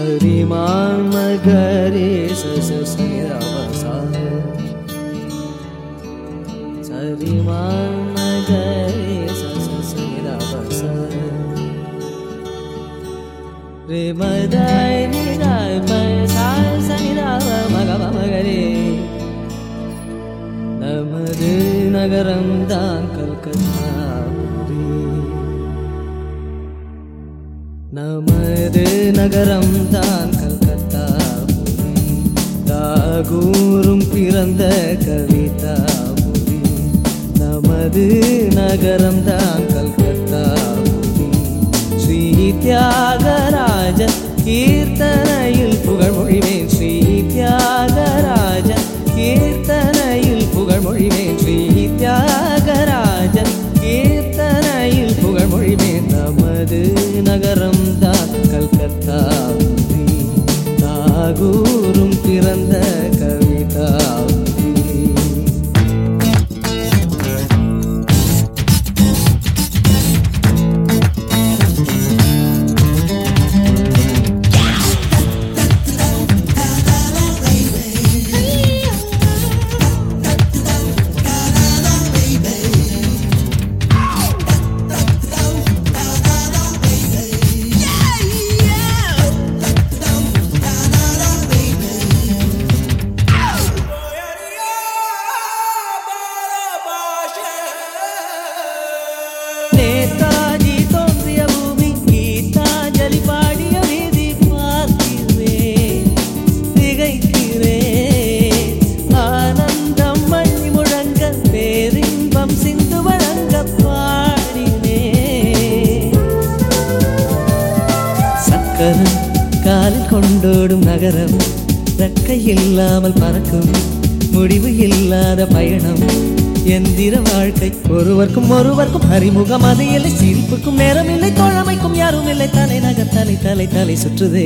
சரிமான் மகரே சச சிரவசா சரிமான் மகரே சச சிரவசா ரே மதாய் நிதாய் பசாய் சனிதாவ மகவ மகரே நமது நகரம் தான் கல்கத்தாபுரி நமது நகரம் தான் கல்கத்தாபுரி தாகூரும் பிறந்த கவிதாபுரி நமது நகரம் தான் கல்கத்தாபுரி ஸ்ரீ தியாகராஜ கீர்த்தனையில் புகழ்மொழிவேன் ஸ்ரீ தியாகராஜ கீர்த்தனையில் புகழ்மொழிவேன் ஸ்ரீ தியாகராஜ கீர்த்தனையில் புகழ்மொழிவேன் நமது நகரம் தான் கல்கத்தா தாகூரும் பிறந்த கவிதா நேதாஜி தோன்றிய பூமி கீதாஞ்சலி பாடிய வீதி பார்க்கிறேன் திகைக்கிறேன் ஆனந்தம் மணி முழங்க பேரின்பம் சிந்து வழங்க பாடினேன் சக்கரம் காலில் கொண்டோடும் நகரம் ரெக்கை இல்லாமல் பறக்கும் முடிவு இல்லாத பயணம் எந்திர வாழ்க்கை ஒருவருக்கும் ஒருவருக்கும் அறிமுகம் அது இல்லை சிரிப்புக்கும் நேரம் இல்லை தோழமைக்கும் யாரும் இல்லை தலை நகர் தலை தலை தலை சுற்றுதே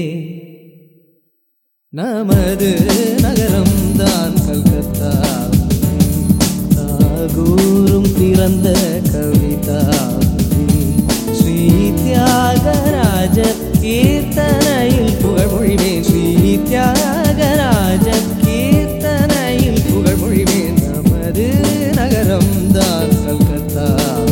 நமது நகரம் தான் கல்கத்தா தாகூரும் பிறந்த கவிதா ஸ்ரீ தியாகராஜ கீர்த்தனையில் புகழ்மொழிவேன் ஸ்ரீ தியாகராஜ கீர்த்தனையில் புகழ்மொழிவேன் நமது நகரம் தான் கல்கத்தா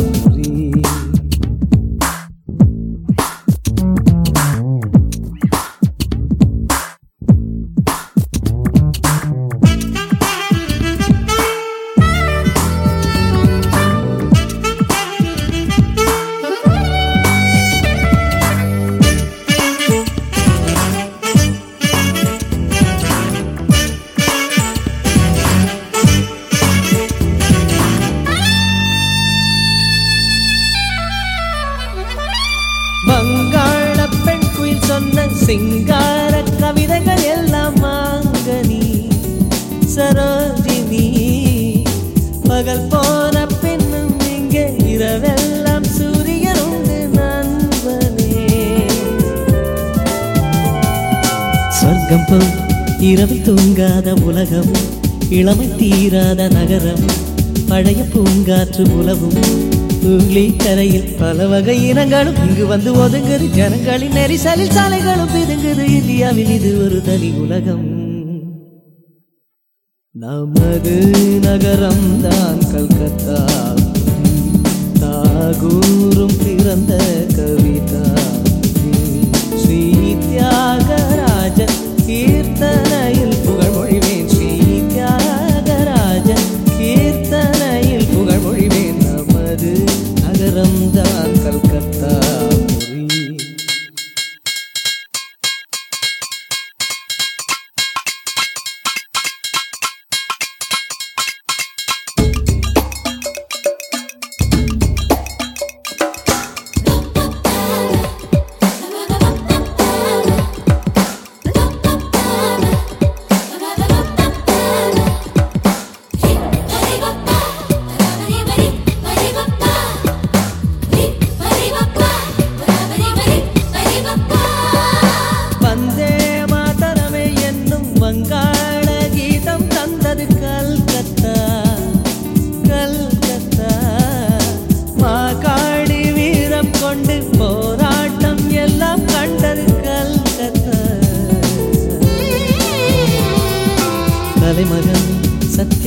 வங்காள பெண் குயில் சொன்ன சிங்கார கவிதைகள் எல்லாம் மாங்கனி சரோஜினி பகல் போன பெண்ணும் இங்கே இரவெல்லாம் சூரியன் உண்டு நண்பனே சொர்க்கம் போல் இரவில் தூங்காத உலகம் இளமை தீராத நகரம் பழைய பூங்காற்று உலவும் தூங்லி கரையில் பல வகை இனங்களும் இங்கு வந்து ஒதுங்குது ஜனங்களின் நெரிசலில் சாலைகளும் பிதுங்குது இந்தியாவில் இது ஒரு தனி உலகம் நமது நகரம் தான் கல்கத்தா தாகூரும் பிறந்த கவிதா ஸ்ரீ தியாகராஜ கீர்த்தனையில் புகழ்மொழிவேன் ஸ்ரீ தியாகராஜ கீர்த்தனையில் புகழ்மொழிவேன் நமது நகரம் தான் கல்கத்தா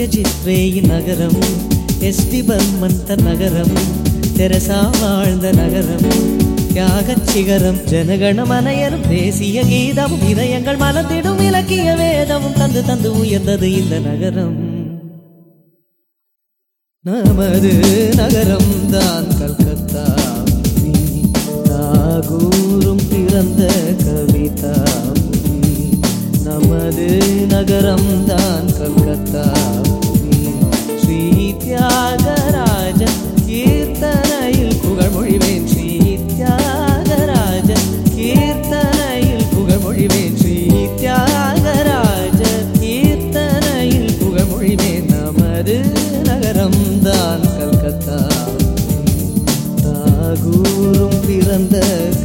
சத்யஜித்ரேயின் நகரம் எஸ்பி பர்மன் தன் நகரம் தெரசா வாழ்ந்த நகரம் தியாகச் சிகரம் ஜனகணமனையரும் தேசிய கீதமும் இதயங்கள் மலர்ந்திடும் இலக்கிய வேதமும் தந்து தந்து உயர்ந்தது இந்த நகரம் நமது நகரம் தான் கல்கத்தா தாகூரும் பிறந்த கவிதா நமது நகரம் தான் கல்கத்தா ஸ்ரீ தியாகராஜன் கீர்த்தனையில் புகழ்மொழிவேன் ஸ்ரீ தியாகராஜன் கீர்த்தனையில் புகழ்மொழிவேன் ஸ்ரீ தியாகராஜ கீர்த்தனையில் புகழ்மொழிவேன் நமது நகரம் தான் கல்கத்தா தாகூரும் பிறந்த